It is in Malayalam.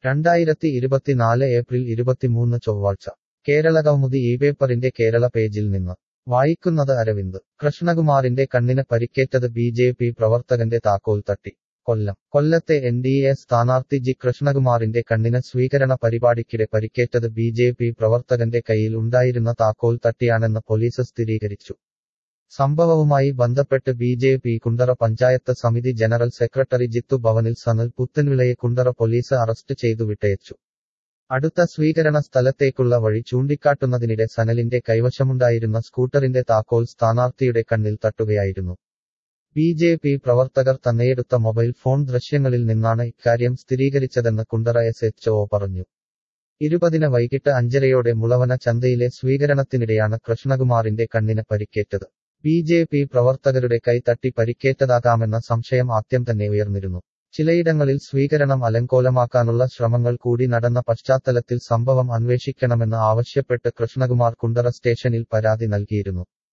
രണ്ടായിരത്തി ഇരുപത്തിനാല് ഏപ്രിൽ ഇരുപത്തിമൂന്ന് ചൊവ്വാഴ്ച കേരള കൗമുദി ഈ പേപ്പറിന്റെ കേരള പേജിൽ നിന്ന് വായിക്കുന്നത് അരവിന്ദ് കൃഷ്ണകുമാറിന്റെ കണ്ണിന് പരിക്കേറ്റത് ബി ജെ പി പ്രവർത്തകന്റെ താക്കോൽ തട്ടി കൊല്ലം കൊല്ലത്തെ എൻ ഡി എ സ്ഥാനാർത്ഥി ജി കൃഷ്ണകുമാറിന്റെ കണ്ണിന് സ്വീകരണ പരിപാടിക്കിടെ പരിക്കേറ്റത് ബി ജെ പി പ്രവർത്തകന്റെ കയ്യിൽ ഉണ്ടായിരുന്ന താക്കോൽ തട്ടിയാണെന്ന് പോലീസ് സ്ഥിരീകരിച്ചു സംഭവവുമായി ബന്ധപ്പെട്ട് B J P Kundara panchayat സമിതി ജനറൽ സെക്രട്ടറി ജിത്തു ഭവനിൽ സനൽ പുത്തൻവിളയെ കുണ്ടറ പോലീസ് അറസ്റ്റ് ചെയ്തു വിട്ടയച്ചു അടുത്ത സ്വീകരണ സ്ഥലത്തേക്കുള്ള വഴി ചൂണ്ടിക്കാട്ടുന്നതിനിടെ സനലിന്റെ കൈവശമുണ്ടായിരുന്ന സ്കൂട്ടറിന്റെ താക്കോൽ സ്ഥാനാർത്ഥിയുടെ കണ്ണിൽ തട്ടുകയായിരുന്നു ബി ജെ പി പ്രവർത്തകർ തന്നെയെടുത്ത മൊബൈൽ ഫോൺ ദൃശ്യങ്ങളിൽ നിന്നാണ് ഇക്കാര്യം സ്ഥിരീകരിച്ചതെന്ന് കുണ്ടറ എസ് എച്ച് ഒ പറഞ്ഞു ഇരുപതിന് വൈകിട്ട് അഞ്ചരയോടെ മുളവന ചന്തയിലെ സ്വീകരണത്തിനിടെയാണ് കൃഷ്ണകുമാറിന്റെ കണ്ണിന് പരിക്കേറ്റത് ബി ജെ പി പ്രവർത്തകരുടെ കൈ തട്ടി പരിക്കേറ്റതാകാമെന്ന സംശയം ആദ്യം തന്നെ ഉയർന്നിരുന്നു ചിലയിടങ്ങളിൽ സ്വീകരണം അലങ്കോലമാക്കാനുള്ള ശ്രമങ്ങൾ കൂടി നടന്ന പശ്ചാത്തലത്തിൽ സംഭവം അന്വേഷിക്കണമെന്ന് ആവശ്യപ്പെട്ട് കൃഷ്ണകുമാർ കുണ്ടറ സ്റ്റേഷനിൽ പരാതി നൽകിയിരുന്നു